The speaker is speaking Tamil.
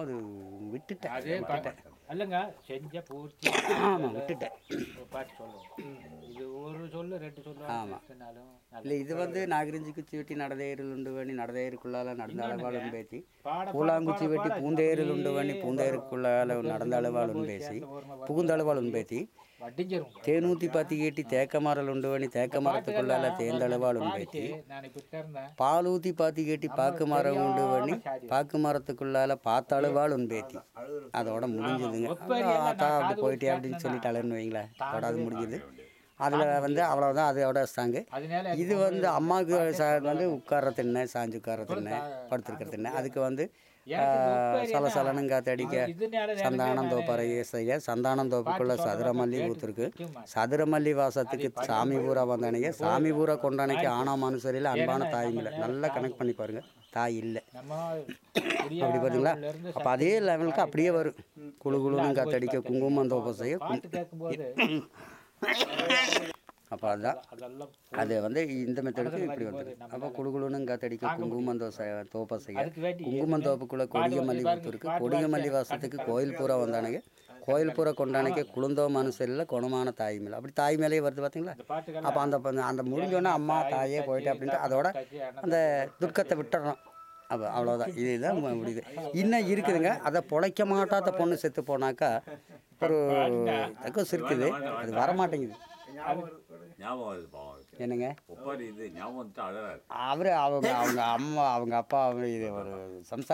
அது விட்டுட்டேன் அதே பாட்டு அல்லங்க செஞ்ச பூர்த்தி ஆமாம் விட்டுட்டேன் ஒரு பாட்டு சொல்லுவோம் இது ஒரு சொல்லு ரெண்டு சொல்லு ஆமா. சொன்னாலும் நல்லது. இல்லை இது வந்து நாகரிஞ்சி குச்சி வெட்டி நடதேரில் உண்டு வேணி நடதேருக்குள்ளால நடந்த அளவாளும் பேத்தி பாட பூலாங்குச்சி வெட்டி பூந்தேரில் உண்டு வேணி பூந்தேருக்குள்ளால நடந்த அளவாளும் பேசி புகுந்தளவாளும் பேத்தி வட்டிஞ்சிரும் தேனூத்தி பாத்தி கேட்டி தேக்க மரல் உண்டு வேணி தேக்க மரத்துக்குள்ளால தேர்ந்தளவாளும் பேத்தி நான் இப்ப இருந்தேன் பாலூத்தி பாத்தி கேட்டி பாக்கு மரம் உண்டு பண்ணி பாக்கு மரத்துக்குள்ளால பார்த்தாளுவாள் உன் பேத்தி அதோட முடிஞ்சதுங்க ஆத்தா அப்படி போயிட்டே அப்படின்னு சொல்லிட்டாளேன்னு வைங்களேன் அதோட அது முடிஞ்சது அதில் வந்து அவ்வளோதான் அதோட வச்சாங்க அதனால இது வந்து அம்மாவுக்கு சா- வந்து உட்கார திண்ணை சாஞ்சு உட்கார திண்ணை படுத்திருக்கிற திண்ணை அதுக்கு வந்து சல சலனும் காத்தடிக்க இதனால சந்தானம் தோப்பறை செய்ய சந்தானம் தோப்புக்குள்ள சதுரமல்லி ஊத்துருக்கு சதுரமல்லி வாசத்துக்கு சாமி பூரா வந்தானே சாமி பூரா கொண்டானைக்கு ஆனா மனுஷரில் அன்பான தாய்ங்கள நல்லா கனெக்ட் பண்ணி பாருங்க தாய் இல்லை நம்ம அப்படி பார்த்தீங்களா அப்போ அதே லெவலுக்கு அப்படியே வரும் குழு குழுன்னு காத்தடிக்க குங்குமம் தோப்பை செய்ய பாட்டு கேட்கும்போது அப்போ அதுதான் அதெல்லாம் அது வந்து இந்த மெத்தடுக்கு இப்படி வந்துடும் அப்போ குழு குழுன்னு காத்தடிக்க குங்குமம் தோசை தோப்பை செய்ய அதுக்கு வேண்டி குங்குமம் தோப்புக்குள்ள கொடிய மல்லி ஊத்துருக்கு கொடிய மல்லி வாசத்துக்கு கோயில் பூரா வந்தானுங்க கோயில் பூரா கொண்டானைக்கு குளுந்தோ மனுஷரில் குணமான தாய் மேலே அப்படி தாய் மேலேயே வருது பார்த்தீங்களா இந்த பாட்டுகள் அப்போ அந்த அந்த முடிஞ்சோடனே அம்மா தாயே போயிட்டு அப்படின்ட்டு அதோட அந்த துக்கத்தை விட்டுறோம் அப்போ அவ்வளோதான் இதுதான் மு- முடியுது இன்னும் இருக்குதுங்க அதை பொழைக்க மாட்டாத பொண்ணு செத்து போனாக்கா ஒரு தக்கம் இருக்குது அது வரமாட்டேங்குது ஞாபகம் வருது பாவம் அவருக்கு. என்னங்க ஒப்பாரி இது ஞாபகம் வந்துட்டு அழகாரு அவர் அவங்க அவங்க அம்மா அவங்க அப்பா அவங்க இது ஒரு சம்சாரம்